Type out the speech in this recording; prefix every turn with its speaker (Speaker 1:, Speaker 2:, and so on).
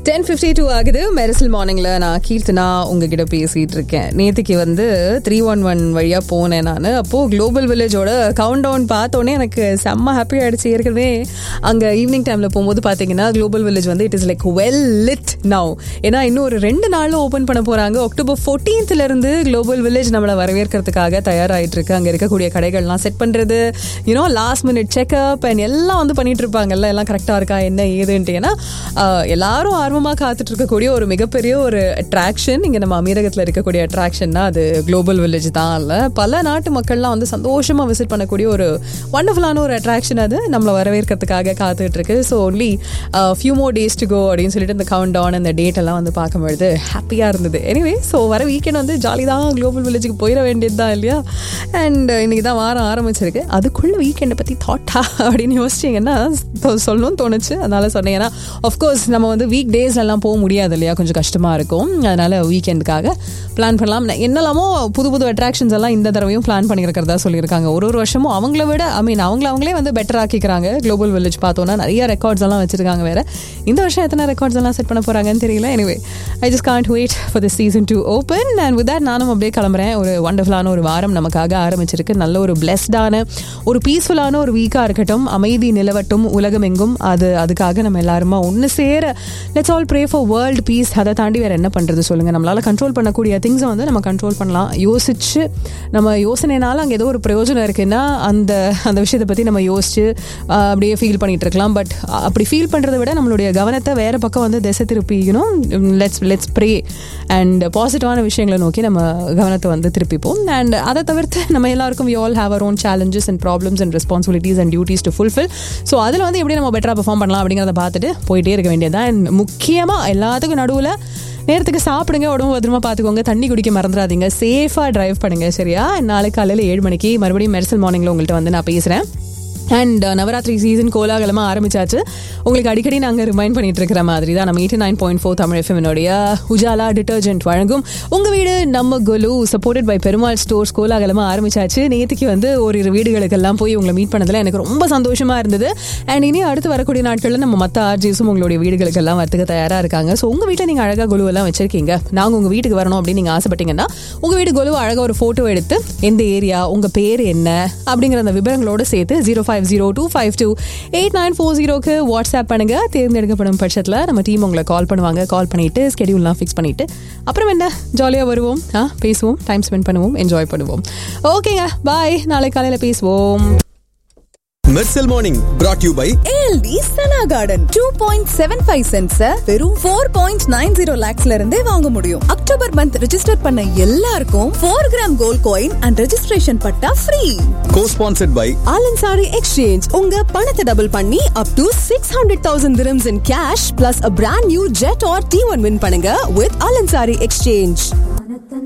Speaker 1: ten fifty two ஆகுது மெரிசல் மார்னிங்ல நான் கீர்த்தனா உங்ககிட்ட பேசிட்டு இருக்கேன் நேற்றுக்கு வந்து த்ரீ ஒன் ஒன் வழியா போனேன் நான் அப்போ குளோபல் வில்லேஜோட கவுண்ட் டவுன் பார்த்தோன்னே எனக்கு செம்ம ஹாப்பி ஆயிடுச்சு ஏற்கனவே அங்க ஈவினிங் டைம்ல போகும்போது பாத்தீங்கன்னா குளோபல் வில்லேஜ் வந்து it is like well lit now ஏன்னா இன்னும் ஒரு ரெண்டு நாள்ல ஓபன் பண்ண போறாங்க அக்டோபர் ஃபோர்டீன்த்ல இருந்து குளோபல் வில்லேஜ் நம்மளை வரவேற்கிறதுக்காக தயாராயிட்டு இருக்கு அங்க இருக்கக்கூடிய கடைகள்லாம் செட் பண்றது you know last minute check up and எல்லாம் வந்து பண்ணிட்டு இருப்பாங்கல்ல எல்லாம் கரெக்டா இருக்கா என்ன ஏதுன்ட்டு ஏன்னா ஆஹ், எல்லாரும் ஆர்வமா காத்துட்டு இருக்கக்கூடிய ஒரு மிகப்பெரிய ஒரு அட்ராக்ஷன் இங்க நம்ம அமீரகத்துல இருக்கக்கூடிய அட்ராக்ஷன்னா அது குளோபல் வில்லேஜ் தான் இல்ல பல நாட்டு மக்கள்லாம் வந்து சந்தோஷமா விசிட் பண்ணக்கூடிய ஒரு வண்டர்ஃபுல்லான ஒரு அட்ராக்ஷன் அது நம்மளை வரவேற்கிறதுக்காக காத்துட்டு இருக்கு so only few more days to go அப்படின்னு சொல்லிட்டு இந்த கவுண்ட் டவுன் இந்த டேட் எல்லாம் வந்து பார்க்கும்பொழுது ஹாப்பியா இருந்தது எனிவே ஸோ வர வீக்கெண்ட் வந்து ஜாலி தான் குளோபல் வில்லேஜுக்கு போயிட வேண்டியது தான் இல்லையா அண்ட் இன்னைக்கு தான் வாரம் ஆரம்பிச்சிருக்கு அதுக்குள்ள வீக்கெண்டை பத்தி தாட்டா அப்படின்னு யோசிச்சிங்கன்னா தொ- சொல்லணும்னு தோணுச்சு அதனால சொன்னேன் ஏன்னா ஆஃப்கோர்ஸ் நம்ம வந்து வீக் டேஸ்லாம் போக முடியாது இல்லையா கொஞ்சம் கஷ்டமா இருக்கும் அதனால வீக்கெண்டுக்காக பிளான் பண்ணலாம் நான் என்னெல்லாமோ புது புது அட்ராக்ஷன்ஸ் எல்லாம் இந்த தடவையும் பிளான் பண்ணியிருக்கிறதா சொல்லியிருக்காங்க ஒரு ஒரு வருஷமும் அவங்கள விட ஐ மீன் அவங்கள அவங்களே வந்து பெட்டர் ஆக்கிக்கிறாங்க குளோபல் வில்லேஜ் பார்த்தோன்னா நிறைய ரெக்கார்ட்ஸ் எல்லாம் வச்சிருக்காங்க வேற இந்த வருஷம் எத்தனை ரெக்கார்ட்ஸ் எல்லாம் செட் பண்ண போறாங்கன்னு தெரியல anyway I just can't wait for the season to open and with that நானும் அப்படியே கிளம்புறேன் ஒரு வண்டர்ஃபுல்லான ஒரு வாரம் நமக்காக ஆரம்பிச்சிருக்கு நல்ல ஒரு பிளெஸ்டான ஒரு பீஸ்ஃபுல்லான ஒரு வீக்காக இருக்கட்டும் அமைதி நிலவட்டும் உலகம் எங்கும் அது அதுக்காக நம்ம எல்லாருமா ஒன்று சேர let's all pray for world peace அதை தாண்டி வேற என்ன பண்றது சொல்லுங்க நம்மளால கண்ட்ரோல் பண்ணக்கூடிய திங்ஸை வந்து நம்ம கண்ட்ரோல் பண்ணலாம் யோசிச்சு நம்ம யோசனைனால அங்கே ஏதோ ஒரு பிரயோஜனம் இருக்குன்னா அந்த அந்த விஷயத்தை பற்றி நம்ம யோசிச்சு ஆஹ், அப்படியே ஃபீல் பண்ணிட்டு இருக்கலாம் பட் அப்படி ஃபீல் பண்ணுறதை விட நம்மளுடைய கவனத்தை வேற பக்கம் வந்து திசை திருப்பிக்கணும் லெட்ஸ் லெட்ஸ் ப்ரே அண்ட் பாசிட்டிவான விஷயங்களை நோக்கி நம்ம கவனத்தை வந்து திருப்பிப்போம் அண்ட் அதை தவிர்த்து நம்ம எல்லாருக்கும் we all have our own challenges and problems and responsibilities and duties to fulfil so அதில் வந்து எப்படி நம்ம பெட்டராக பெர்ஃபார்ம் பண்ணலாம் அப்படிங்கிறத பார்த்துட்டு போயிட்டே இருக்க வேண்டியது அண்ட் முக்கியமாக எல்லாத்துக்கும் நடுவில் நேரத்துக்கு சாப்பிடுங்க உடம்பு பத்திரமா பார்த்துக்கோங்க தண்ணி குடிக்க மறந்துடாதீங்க சேஃபாக டிரைவ் பண்ணுங்க சரியா நாளைக்கு காலையில் ஏழு மணிக்கு மறுபடியும் மெர்சல் மார்னிங்கில் உங்கள்கிட்ட வந்து நான் பேசுகிறேன் அண்ட் நவராத்திரி சீசன் கோலாகலமாக ஆரம்பிச்சாச்சு உங்களுக்கு அடிக்கடி நாங்கள் ரிமைண்ட் பண்ணிட்டு இருக்கிற மாதிரி தான் நம்ம eighty nine point four Tamil எஃப்எம்னுடைய உஜாலா டிட்டர்ஜென்ட் வழங்கும் உங்கள் வீடு நம்ம குலு சப்போர்ட்டட் பை பெருமாள் ஸ்டோர்ஸ் கோலாகலமாக ஆரம்பிச்சாச்சு நேற்றுக்கு வந்து ஓரிரு வீடுகளுக்கெல்லாம் போய் உங்களை மீட் பண்ணதில் எனக்கு ரொம்ப சந்தோஷமாக இருந்தது அண்ட் இனி அடுத்து வரக்கூடிய நாட்களில் நம்ம மற்ற ஆர்ஜிஸும் உங்களுடைய வீடுகளுக்கெல்லாம் வரத்துக்கு தயாராக இருக்காங்க ஸோ உங்கள் வீட்டில் நீங்கள் அழகாக குழுவெல்லாம் வச்சிருக்கீங்க நாங்கள் உங்கள் வீட்டுக்கு வரணும் அப்படின்னு நீங்கள் ஆசைப்பட்டீங்கன்னா உங்கள் வீடு குழுவை அழகாக ஒரு ஃபோட்டோ எடுத்து எந்த ஏரியா உங்கள் பேர் என்ன அப்படிங்கிற அந்த விவரங்களோட சேர்த்து zero five zero two five two eight nine four ஜீரோக்கு வாட்ஸ்அப் பண்ணுங்க தேர்ந்தெடுக்கப்படும் பட்சத்தில் நம்ம டீம் உங்களை கால் பண்ணுவாங்க கால் பண்ணிட்டு ஸ்கெடியூல்லாம் ஃபிக்ஸ் பண்ணிட்டு அப்புறம் என்ன ஜாலியாக வருவோம் ஆ பேசுவோம் டைம் ஸ்பெண்ட் பண்ணுவோம் என்ஜாய் பண்ணுவோம் ஓகேங்க பாய் நாளை காலையில் பேசுவோம்
Speaker 2: Mersal morning brought you by
Speaker 3: ALT Sana garden two point seven five cents வெறும் ஃபோர் பாயிண்ட் நைன் ஜீரோ லேக்ஸ்ல இருந்தே வாங்க முடியும் அக்டோபர் மந்த் ரெஜிஸ்டர் பண்ண எல்லாருக்கும் four gram gold coin and registration பட்டா free
Speaker 2: co sponsored by
Speaker 3: Al Ansari exchange உங்க பணத்தை டபுள் பண்ணி up to six hundred thousand dirhams in cash plus a brand new Jetour T one win பண்ணுங்க with Al Ansari exchange